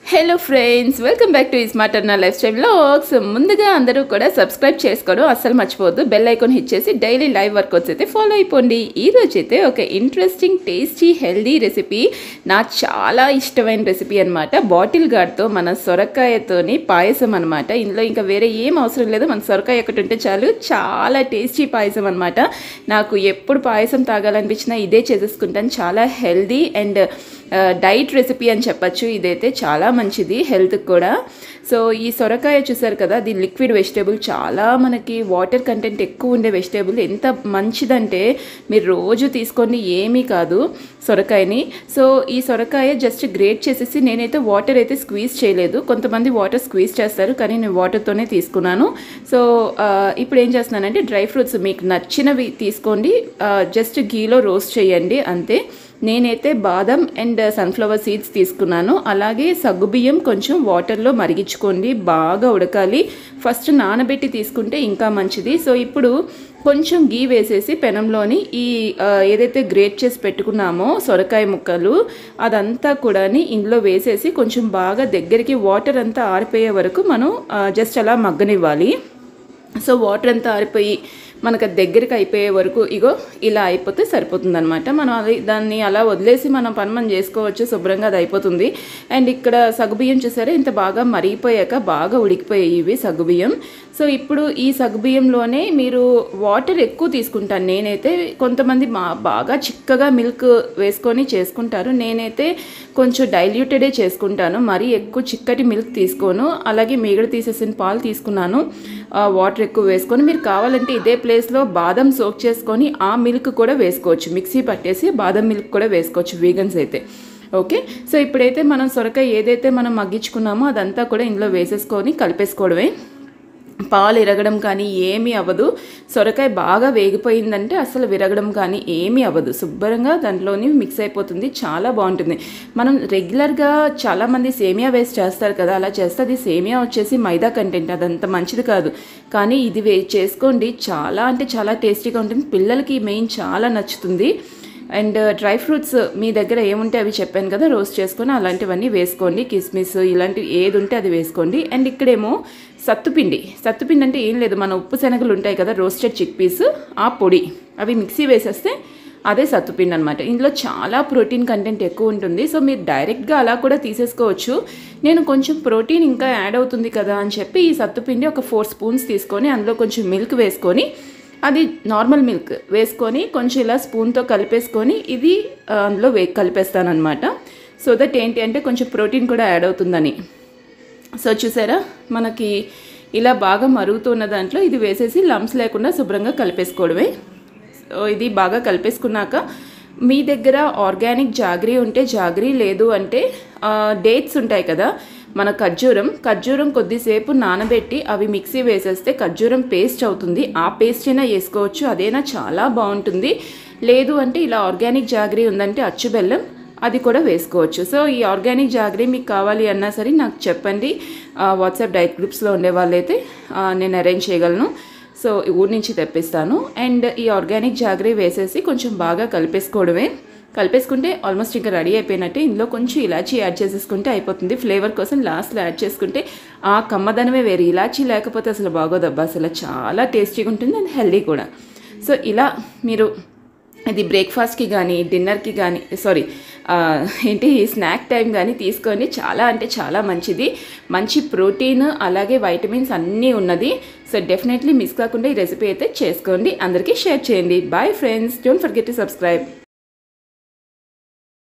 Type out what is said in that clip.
hello friends welcome back to smart Anna lifestyle vlogs ముందుగా అందరూ కూడా సబ్స్క్రైబ్ చేసుకోవడం అస్సలు మర్చిపోవద్దు బెల్ ఐకాన్ హిట్ చేసి డైలీ లైవ్ వర్కౌట్స్ అయితే ఫాలో అయిపోండి ఈ రోజు అయితే ఒక ఇంట్రెస్టింగ్ టేస్టీ హెల్దీ రెసిపీ నాకు చాలా ఇష్టమైన రెసిపీ అనమాట బాటిల్ గార్డ్తో మన సొరకాయతోని పాయసం అనమాట ఇందులో ఇంకా వేరే ఏం అవసరం లేదు మన సొరకాయ ఒకటి ఉంటే చాలు చాలా టేస్టీ పాయసం అనమాట నాకు ఎప్పుడు పాయసం తాగాలనిపించినా ఇదే చేసేసుకుంటాను చాలా హెల్దీ అండ్ డైట్ రెసిపీ అని చెప్పచ్చు ఇదైతే చాలా మంచిది హెల్త్కి కూడా సో ఈ సొరకాయ చూసారు కదా అది లిక్విడ్ వెజిటేబుల్ చాలా మనకి వాటర్ కంటెంట్ ఎక్కువ ఉండే వెజిటేబుల్ ఎంత మంచిదంటే మీరు రోజు తీసుకొని ఏమీ కాదు సొరకాయని సో ఈ సొరకాయ జస్ట్ గ్రేట్ చేసేసి నేనైతే వాటర్ అయితే స్క్వీజ్ చేయలేదు కొంతమంది వాటర్ స్క్వీజ్ చేస్తారు కానీ నేను వాటర్తోనే తీసుకున్నాను సో ఆ, ఇప్పుడు ఏం చేస్తున్నానంటే డ్రై ఫ్రూట్స్ మీకు నచ్చినవి తీసుకోండి జస్ట్ గీలో రోస్ట్ చేయండి అంతే నేనైతే బాదం అండ్ సన్ఫ్లవర్ సీడ్స్ తీసుకున్నాను అలాగే సగ్గుబియ్యం కొంచెం వాటర్లో మరిగించుకోండి బాగా ఉడకాలి ఫస్ట్ నానబెట్టి తీసుకుంటే ఇంకా మంచిది సో ఇప్పుడు కొంచెం గీ వేసేసి పెనంలోని ఈ ఆ, ఏదైతే గ్రేట్ చేసి పెట్టుకున్నామో సొరకాయ ముక్కలు అదంతా కూడా ఇందులో వేసేసి కొంచెం బాగా దగ్గరికి వాటర్ అంతా ఆరిపోయే వరకు మనం జస్ట్ అలా మగ్గనివ్వాలి సో వాటర్ అంతా ఆరిపోయి మనకు అది దగ్గరికి అయిపోయే వరకు ఇగో ఇలా అయిపోతే సరిపోతుంది మనం అది దాన్ని అలా వదిలేసి మనం పని మనం చేసుకోవచ్చు శుభ్రంగా అది అయిపోతుంది అండ్ ఇక్కడ సగ్గుబియ్యం చూసారా ఇంత బాగా మరిగిపోయాక బాగా ఉడికిపోయాయి ఇవి సగ్గుబియ్యం సో ఇప్పుడు ఈ సగ్గుబియ్యంలోనే మీరు వాటర్ ఎక్కువ తీసుకుంటాను నేనైతే కొంతమంది మా బాగా చిక్కగా మిల్క్ వేసుకొని చేసుకుంటారు నేనైతే కొంచెం డైల్యూటెడే చేసుకుంటాను మరీ ఎక్కువ చిక్కటి మిల్క్ తీసుకోను అలాగే మీగడ తీసేసిన పాలు తీసుకున్నాను ఆ, వాటర్ ఎక్కువ వేసుకొని మీరు కావాలంటే ఇదే ప్లేస్లో బాదం సోక్ చేసుకొని ఆ మిల్క్ కూడా వేసుకోవచ్చు మిక్సీ పట్టేసి బాదం మిల్క్ కూడా వేసుకోవచ్చు వీగన్స్ అయితే ఓకే సో ఇప్పుడైతే మనం సొరకాయ ఏదైతే మనం మగ్గించుకున్నామో అదంతా కూడా ఇందులో వేసేసుకొని కలిపేసుకోవడమే పాలు ఇరగడం కానీ ఏమీ అవ్వదు సొరకాయ బాగా వేగిపోయిందంటే అసలు విరగడం కానీ ఏమీ అవ్వదు శుభ్రంగా దాంట్లోని మిక్స్ అయిపోతుంది చాలా బాగుంటుంది మనం రెగ్యులర్గా చాలామంది సేమియా వేస్ట్ చేస్తారు కదా అలా చేస్తే అది సేమియా వచ్చేసి మైదా కంటెంట్ అదంత మంచిది కాదు కానీ ఇది వే చేసుకోండి చాలా అంటే చాలా టేస్టీగా ఉంటుంది పిల్లలకి మెయిన్ చాలా నచ్చుతుంది అండ్ డ్రై ఫ్రూట్స్ మీ దగ్గర ఏముంటే అవి చెప్పాను కదా రోస్ట్ చేసుకొని అలాంటివన్నీ వేసుకోండి కిస్మిస్ ఇలాంటివి ఏది ఉంటే అది వేసుకోండి అండ్ ఇక్కడేమో సత్తుపిండి సత్తుపిండి అంటే ఏం లేదు మన ఉప్పు శనగలు ఉంటాయి కదా రోస్టెడ్ చిక్ పీస్ ఆ పొడి అవి మిక్సీ వేసేస్తే అదే సత్తుపిండి అనమాట ఇందులో చాలా ప్రోటీన్ కంటెంట్ ఎక్కువ ఉంటుంది సో మీరు డైరెక్ట్గా అలా కూడా తీసేసుకోవచ్చు నేను కొంచెం ప్రోటీన్ ఇంకా యాడ్ అవుతుంది కదా అని చెప్పి ఈ సత్తుపిండి ఒక ఫోర్ స్పూన్స్ తీసుకొని అందులో కొంచెం మిల్క్ వేసుకొని అది నార్మల్ మిల్క్ వేసుకొని కొంచెం ఇలా స్పూన్తో కలిపేసుకొని ఇది ఆ, అందులో వే కలిపేస్తాను అనమాట సో దట్ ఏంటి అంటే కొంచెం ప్రోటీన్ కూడా యాడ్ అవుతుందని సో చూసారా మనకి ఇలా బాగా మరుగుతున్న దాంట్లో ఇది వేసేసి లంప్స్ లేకుండా శుభ్రంగా కలిపేసుకోవడమే సో ఇది బాగా కలిపేసుకున్నాక మీ దగ్గర ఆర్గానిక్ జాగ్రీ ఉంటే జాగ్రీ లేదు అంటే డేట్స్ ఉంటాయి కదా మన ఖర్జూరం ఖర్జూరం కొద్దిసేపు నానబెట్టి అవి మిక్సీ వేసేస్తే ఖర్జూరం పేస్ట్ అవుతుంది ఆ పేస్ట్ అయినా వేసుకోవచ్చు అదైనా చాలా బాగుంటుంది లేదు అంటే ఇలా ఆర్గానిక్ జాగ్రీ ఉందంటే అచ్చు బెల్లం అది కూడా వేసుకోవచ్చు సో ఈ ఆర్గానిక్ జాగ్రీ మీకు కావాలి అన్నా సరే నాకు చెప్పండి ఆ, వాట్సాప్ డైట్ గ్రూప్స్లో ఉండే వాళ్ళైతే ఆ, నేను అరేంజ్ చేయగలను సో ఈ ఊరి నుంచి తెప్పిస్తాను అండ్ ఈ ఆర్గానిక్ జాగ్రీ వేసేసి కొంచెం బాగా కలిపేసుకోవడమే కలిపేసుకుంటే ఆల్మోస్ట్ ఇంకా రెడీ అయిపోయినట్టే ఇందులో కొంచెం ఇలాచీ యాడ్ చేసేసుకుంటే అయిపోతుంది ఫ్లేవర్ కోసం లాస్ట్లో యాడ్ చేసుకుంటే ఆ కమ్మదనమే వేరు ఇలాచీ లేకపోతే అసలు బాగోదబ్బా అసలు చాలా టేస్టీగా ఉంటుంది అండ్ హెల్దీ కూడా సో ఇలా మీరు ఇది బ్రేక్ఫాస్ట్కి కానీ డిన్నర్కి కానీ సారీ ఏంటి స్నాక్ టైం కానీ తీసుకొని చాలా అంటే చాలా మంచిది మంచి ప్రోటీన్ అలాగే వైటమిన్స్ అన్నీ ఉన్నది సో డెఫినెట్లీ మిస్ కాకుండా ఈ రెసిపీ అయితే చేసుకోండి అందరికీ షేర్ చేయండి bye friends don't forget to subscribe